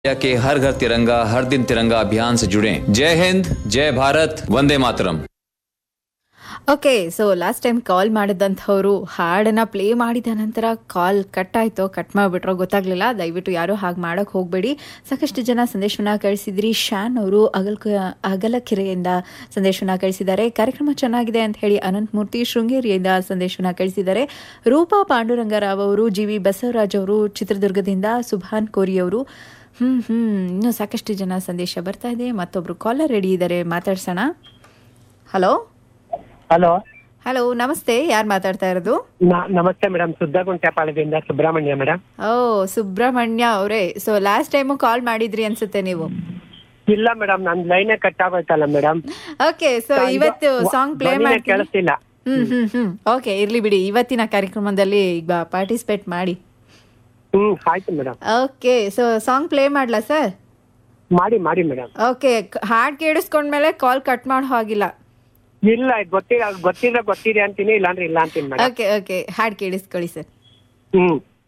India के हर घर तिरंगा हर दिन तिरंगा अभियान से जुड़ें जय हिंद जय Bharat Vande Mataram okay so last time call ಮಾಡಿದಂಥವ್ರು ಹಾಡನ್ನ ಪ್ಲೇ ಮಾಡಿದ ನಂತರ ಕಾಲ್ ಕಟ್ ಆಯ್ತು ಕಟ್ ಮಾಡಿಬಿಟ್ರೋ ಗೊತ್ತಾಗ್ಲಿಲ್ಲ ದಯವಿಟ್ಟು ಯಾರು ಹಾಗೆ ಮಾಡೋಕೆ ಹೋಗಬೇಡಿ ಸಾಕಷ್ಟು ಜನ ಸಂದೇಶವನ್ನ ಕಳಿಸಿದ್ರಿ ಶಾನ್ ಅವರು ಅಗಲ್ಕ ಅಗಲಕೆರೆಯಿಂದ ಸಂದೇಶವನ್ನ ಕಳಿಸಿದ್ದಾರೆ ಕಾರ್ಯಕ್ರಮ ಚೆನ್ನಾಗಿದೆ ಅಂತ ಹೇಳಿ ಅನಂತಮೂರ್ತಿ ಶೃಂಗೇರಿಯಿಂದ ಸಂದೇಶವನ್ನ ಕಳಿಸಿದ್ದಾರೆ ರೂಪಾ ಪಾಂಡುರಂಗರಾವ್ ಅವರು ಜಿ ವಿ ಬಸವರಾಜ್ ಅವರು ಚಿತ್ರದುರ್ಗದಿಂದ ಸುಭಾನ್ ಕೋರಿ ಅವರು ಹ್ಮ್ ಹ್ಮ್ ಇನ್ನೂ ಸಾಕಷ್ಟು ಜನ ಸಂದೇಶ ಬರ್ತಾ ಇದೆ ಮತ್ತೊಬ್ರು ಕಾಲರ್ ರೆಡಿ ಇದ್ದಾರೆ ಮಾತಾಡ್ಸೋಣ ಹಲೋ ಹಲೋ ಹಲೋ ನಮಸ್ತೆ ಯಾರು ಮಾತಾಡ್ತಾ ಇರೋದು ನ- ನಮಸ್ತೆ ಮೇಡಮ್ ಸುದ್ದಗುಂಟೆಪಾಳ್ಯದಿಂದ ಸುಬ್ರಹ್ಮಣ್ಯ ಮೇಡಮ್ ಓ ಸುಬ್ರಹ್ಮಣ್ಯ ಅವರೇ ಸೊ ಲಾಸ್ಟ್ ಟೈಮು ಕಾಲ್ ಮಾಡಿದ್ರಿ ಅನ್ಸುತ್ತೆ ನೀವು ಇಲ್ಲ ಮೇಡಮ್ ನನ್ ಲೈನೇ ಕಟ್ ಆಗೋಯ್ತಲ್ಲ ಮೇಡಮ್ ಓಕೆ ಸೊ ಇವತ್ತು ಸಾಂಗ್ ಪ್ಲೇ ಮಾಡ್ತೀನಿ ಕೇಳಿಸ್ತಿಲ್ಲ ಹ್ಮ್ ಹ್ಮ್ ಹ್ಮ್ ಓಕೆ ಇರ್ಲಿ ಬಿಡಿ ಇವತ್ತಿನ ಕಾರ್ಯಕ್ರಮದಲ್ಲಿ ಈಗ ಪಾರ್ಟಿಸಿಪೇಟ್ ಮಾಡಿ ಹ್ಮ್ ಆಯ್ತು madam okay so song play ಮಾಡ್ಲಾ ಸರ್ ಮಾಡಿ ಮಾಡಿ ಮೇಡಮ್ ಓಕೆ ಹಾಡ್ ಕೇಳಿಸ್ಕೊಂಡ್ಮೇಲೆ ಕಾಲ್ ಕಟ್ ಮಾಡೋ ಹಾಗಿಲ್ಲ ಇಲ್ಲ ಗೊತ್ತಿಲ್ಲ ಗೊತ್ತಿಲ್ಲ ಗೊತ್ತಿದೆ ಅಂತೀನಿ ಇಲ್ಲಾಂದ್ರೆ ಇಲ್ಲ ಅಂತೀನಿ ಮೇಡಮ್ ಓಕೆ ಓಕೆ ಹಾಡ್ ಕೇಳಿಸ್ಕೊಳ್ಳಿ ಸರ್ ಹ್ಮ್